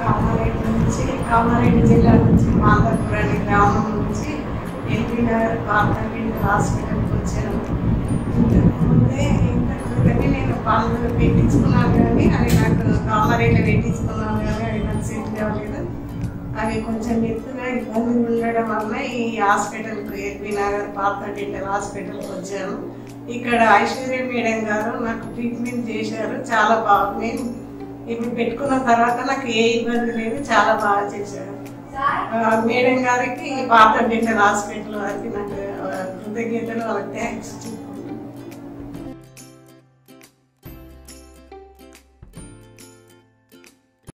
కామారెడ్డి నుంచి కామారెడ్డి జిల్లా నుంచి మాందర్పూర్ అనే గ్రామం నుంచి ఎల్బీ నగర్ పార్లమెంట్ హాస్పిటల్కి వచ్చాను ఇంతకుముందే ఇంతకుముందే నేను పాలు పెట్టించుకున్నాను కానీ అది నాకు కామారెడ్డిలో పెట్టించుకున్నాను కానీ అది నాకు సెట్ అవ్వలేదు అవి కొంచెం ఎత్తుగా ఇబ్బంది ఉండడం వల్ల ఈ హాస్పిటల్కి ఎల్బీ నగర్ పాత డెంటల్ హాస్పిటల్కి వచ్చాను ఇక్కడ ఐశ్వర్య మేడం గారు నాకు ట్రీట్మెంట్ చేశారు చాలా బాగుంది ఇప్పుడు పెట్టుకున్న తర్వాత నాకు ఏ ఇబ్బంది లేదు చాలా బాగా చేశారు ఆ, మేడం గారికి పాత డెంటల్ హాస్పిటల్ వారికి నాకు ఆ, కృతజ్ఞతలు వాళ్ళకి థ్యాంక్స్